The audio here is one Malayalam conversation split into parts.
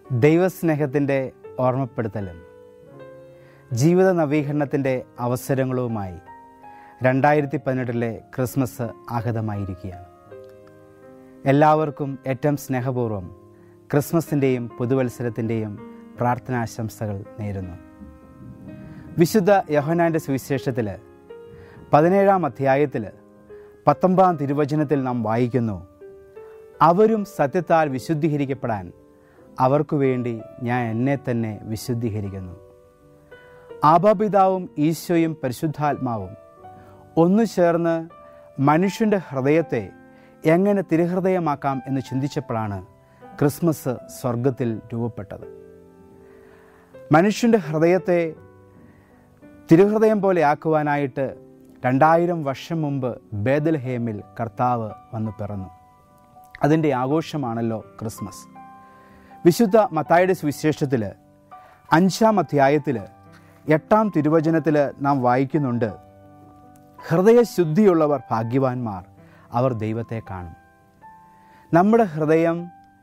ദൈവസ്നേഹത്തിൻ്റെ ഓർമ്മപ്പെടുത്തലും ജീവിത നവീകരണത്തിൻ്റെ അവസരങ്ങളുമായി രണ്ടായിരത്തി പതിനെട്ടിലെ ക്രിസ്മസ് ആഹതമായിരിക്കുകയാണ് എല്ലാവർക്കും ഏറ്റവും സ്നേഹപൂർവ്വം ക്രിസ്മസിൻ്റെയും പുതുവത്സരത്തിൻ്റെയും പ്രാർത്ഥനാശംസകൾ നേരുന്നു വിശുദ്ധ യോഹനാൻ്റെ സുവിശേഷത്തിൽ പതിനേഴാം അധ്യായത്തിൽ പത്തൊമ്പതാം തിരുവചനത്തിൽ നാം വായിക്കുന്നു അവരും സത്യത്താൽ വിശുദ്ധീകരിക്കപ്പെടാൻ അവർക്കു വേണ്ടി ഞാൻ എന്നെ തന്നെ വിശുദ്ധീകരിക്കുന്നു ആബാപിതാവും ഈശോയും പരിശുദ്ധാത്മാവും ഒന്നു ചേർന്ന് മനുഷ്യൻ്റെ ഹൃദയത്തെ എങ്ങനെ തിരുഹൃദയമാക്കാം എന്ന് ചിന്തിച്ചപ്പോഴാണ് ക്രിസ്മസ് സ്വർഗത്തിൽ രൂപപ്പെട്ടത് മനുഷ്യൻ്റെ ഹൃദയത്തെ തിരുഹൃദയം പോലെ ആക്കുവാനായിട്ട് രണ്ടായിരം വർഷം മുമ്പ് ബേദൽഹേമിൽ കർത്താവ് വന്നു പിറന്നു അതിൻ്റെ ആഘോഷമാണല്ലോ ക്രിസ്മസ് വിശുദ്ധ മത്തായുടെ സുവിശേഷത്തിൽ അഞ്ചാം അധ്യായത്തിൽ എട്ടാം തിരുവചനത്തിൽ നാം വായിക്കുന്നുണ്ട് ഹൃദയശുദ്ധിയുള്ളവർ ഭാഗ്യവാന്മാർ അവർ ദൈവത്തെ കാണും നമ്മുടെ ഹൃദയം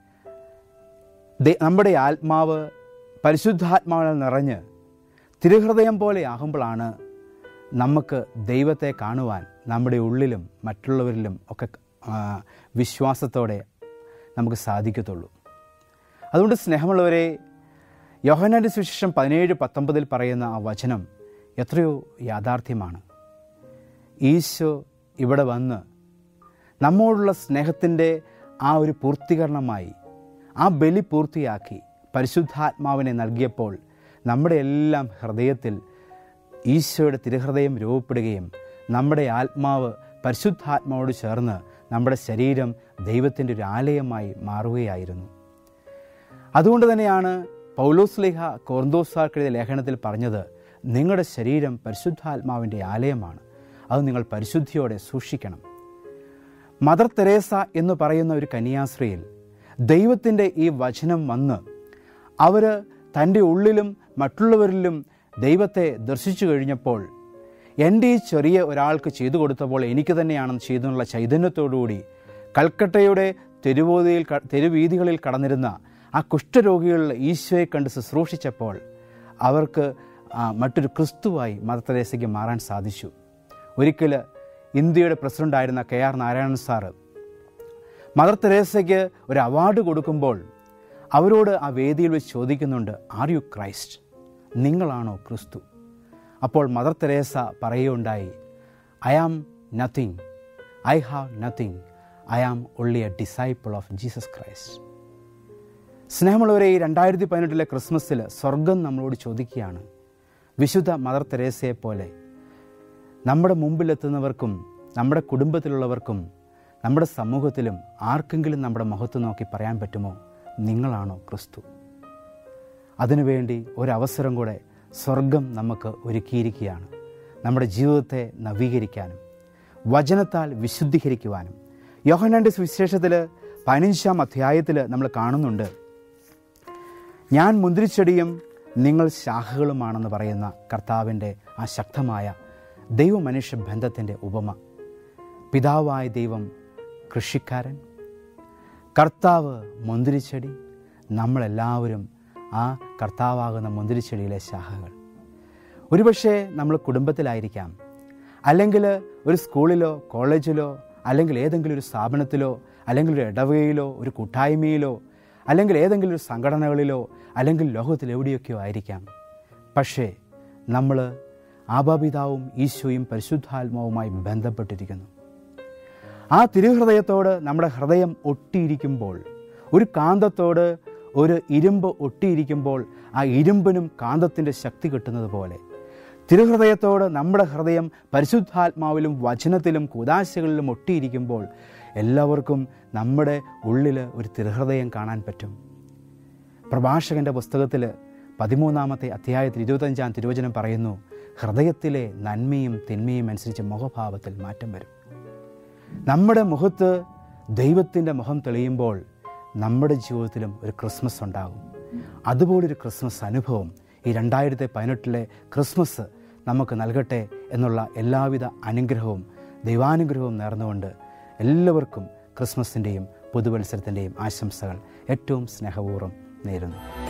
ദൈ- നമ്മുടെ ആത്മാവ് പരിശുദ്ധാത്മാവിൽ നിറഞ്ഞ് തിരുഹൃദയം പോലെ ആകുമ്പോഴാണ് നമുക്ക് ദൈവത്തെ കാണുവാൻ നമ്മുടെ ഉള്ളിലും മറ്റുള്ളവരിലും ഒക്കെ ആ, വിശ്വാസത്തോടെ നമുക്ക് സാധിക്കത്തുള്ളൂ അതുകൊണ്ട് സ്നേഹമുള്ളവരെ യോഹനാൻ്റെ സുവിശേഷം പതിനേഴ് പത്തൊമ്പതിൽ പറയുന്ന ആ വചനം എത്രയോ യാഥാർത്ഥ്യമാണ് ഈശോ ഇവിടെ വന്ന് നമ്മോടുള്ള സ്നേഹത്തിൻ്റെ ആ ഒരു പൂർത്തീകരണമായി ആ ബലി പൂർത്തിയാക്കി പരിശുദ്ധാത്മാവിനെ നൽകിയപ്പോൾ നമ്മുടെ എല്ലാം ഹൃദയത്തിൽ ഈശോയുടെ തിരുഹൃദയം രൂപപ്പെടുകയും നമ്മുടെ ആത്മാവ് പരിശുദ്ധാത്മാവോട് ചേർന്ന് നമ്മുടെ ശരീരം ദൈവത്തിൻ്റെ ഒരു ആലയമായി മാറുകയായിരുന്നു അതുകൊണ്ട് തന്നെയാണ് പൗലോസ്ലിഹ കോർന്തോസാർക്കെഴുതിയ ലേഖനത്തിൽ പറഞ്ഞത് നിങ്ങളുടെ ശരീരം പരിശുദ്ധാത്മാവിൻ്റെ ആലയമാണ് അത് നിങ്ങൾ പരിശുദ്ധിയോടെ സൂക്ഷിക്കണം മദർ തെരേസ എന്ന് പറയുന്ന ഒരു കന്യാസ്ത്രീയിൽ ദൈവത്തിൻ്റെ ഈ വചനം വന്ന് അവർ തൻ്റെ ഉള്ളിലും മറ്റുള്ളവരിലും ദൈവത്തെ ദർശിച്ചു കഴിഞ്ഞപ്പോൾ എൻ്റെ ഈ ചെറിയ ഒരാൾക്ക് ചെയ്തു കൊടുത്തപ്പോൾ എനിക്ക് തന്നെയാണെന്ന് ചെയ്തെന്നുള്ള ചൈതന്യത്തോടുകൂടി കൽക്കട്ടയുടെ തെരുവോതിയിൽ ക- തെരുവീഥികളിൽ കടന്നിരുന്ന ആ കുഷ്ഠരോഗികളിൽ ഈശോയെ കണ്ട് ശുശ്രൂഷിച്ചപ്പോൾ അവർക്ക് ആ, മറ്റൊരു ക്രിസ്തുവായി മദർ തെരേസയ്ക്ക് മാറാൻ സാധിച്ചു ഒരിക്കൽ ഇന്ത്യയുടെ പ്രസിഡൻ്റായിരുന്ന K R Narayanan sir mother തെരേസയ്ക്ക് ഒരു അവാർഡ് കൊടുക്കുമ്പോൾ അവരോട് ആ വേദിയിൽ വെച്ച് ചോദിക്കുന്നുണ്ട് ആർ യു ക്രൈസ്റ്റ് നിങ്ങളാണോ ക്രിസ്തു അപ്പോൾ മദർ തെരേസ പറയുകയുണ്ടായി I am nothing I have nothing I am only a disciple of Jesus Christ സ്നേഹമുള്ളവരെ ഈ രണ്ടായിരത്തി പതിനെട്ടിലെ ക്രിസ്മസിൽ സ്വർഗം നമ്മളോട് ചോദിക്കുകയാണ് വിശുദ്ധ മദർ തെരേസയെ പോലെ നമ്മുടെ മുമ്പിലെത്തുന്നവർക്കും നമ്മുടെ കുടുംബത്തിലുള്ളവർക്കും നമ്മുടെ സമൂഹത്തിലും ആർക്കെങ്കിലും നമ്മുടെ മുഖത്ത് നോക്കി പറയാൻ പറ്റുമോ നിങ്ങളാണോ ക്രിസ്തു അതിനുവേണ്ടി ഒരവസരം കൂടെ സ്വർഗം നമുക്ക് ഒരുക്കിയിരിക്കുകയാണ് നമ്മുടെ ജീവിതത്തെ നവീകരിക്കാനും വചനത്താൽ വിശുദ്ധീകരിക്കുവാനും യോഹനാൻ്റെ സുവിശേഷത്തിൽ പതിനഞ്ചാം അധ്യായത്തിൽ നമ്മൾ കാണുന്നുണ്ട് ഞാൻ മുന്തിരിച്ചെടിയും നിങ്ങൾ ശാഖകളുമാണെന്ന് പറയുന്ന കർത്താവിൻ്റെ ആ ശക്തമായ ദൈവമനുഷ്യ ബന്ധത്തിൻ്റെ ഉപമ പിതാവായ ദൈവം കൃഷിക്കാരൻ കർത്താവ് മുന്തിരിച്ചെടി നമ്മളെല്ലാവരും ആ കർത്താവാകുന്ന മുന്തിരിച്ചെടിയിലെ ശാഖകൾ ഒരുപക്ഷെ നമ്മൾ കുടുംബത്തിലായിരിക്കാം അല്ലെങ്കിൽ ഒരു സ്കൂളിലോ കോളേജിലോ അല്ലെങ്കിൽ ഏതെങ്കിലും ഒരു സ്ഥാപനത്തിലോ അല്ലെങ്കിൽ ഒരു ഇടവകയിലോ ഒരു കൂട്ടായ്മയിലോ അല്ലെങ്കിൽ ഏതെങ്കിലും ഒരു സംഘടനകളിലോ അല്ലെങ്കിൽ ലോകത്തിൽ എവിടെയൊക്കെയോ ആയിരിക്കാം പക്ഷേ നമ്മൾ ആബാപിതാവും ഈശോയും പരിശുദ്ധാത്മാവുമായി ബന്ധപ്പെട്ടിരിക്കുന്നു ആ തിരുഹൃദയത്തോട് നമ്മുടെ ഹൃദയം ഒട്ടിയിരിക്കുമ്പോൾ ഒരു കാന്തത്തോട് ഒരു ഇരുമ്പ് ഒട്ടിയിരിക്കുമ്പോൾ ആ ഇരുമ്പിനും കാന്തത്തിൻ്റെ ശക്തി കിട്ടുന്നത് പോലെ തിരുഹൃദയത്തോട് നമ്മുടെ ഹൃദയം പരിശുദ്ധാത്മാവിലും വചനത്തിലും കുതാശകളിലും ഒട്ടിയിരിക്കുമ്പോൾ എല്ലാവർക്കും നമ്മുടെ ഉള്ളിൽ ഒരു തിരുഹൃദയം കാണാൻ പറ്റും പ്രഭാഷകന്റെ പുസ്തകത്തിൽ പതിമൂന്നാമത്തെ അധ്യായത്തിൽ ഇരുപത്തഞ്ചാം തിരുവചനം പറയുന്നു ഹൃദയത്തിലെ നന്മയും തിന്മയും അനുസരിച്ച് മുഖഭാവത്തിൽ മാറ്റം വരും നമ്മുടെ മുഖത്ത് ദൈവത്തിൻ്റെ മുഖം തെളിയുമ്പോൾ നമ്മുടെ ജീവിതത്തിലും ഒരു ക്രിസ്മസ് ഉണ്ടാകും അതുപോലൊരു ക്രിസ്മസ് അനുഭവം ഈ രണ്ടായിരത്തി പതിനെട്ടിലെ ക്രിസ്മസ് നമുക്ക് നൽകട്ടെ എന്നുള്ള എല്ലാവിധ അനുഗ്രഹവും ദൈവാനുഗ്രഹവും നേർന്നുകൊണ്ട് എല്ലാവർക്കും ക്രിസ്മസിൻ്റെയും പുതുവത്സരത്തിൻ്റെയും ആശംസകൾ ഏറ്റവും സ്നേഹപൂർവ്വം നേരുന്നു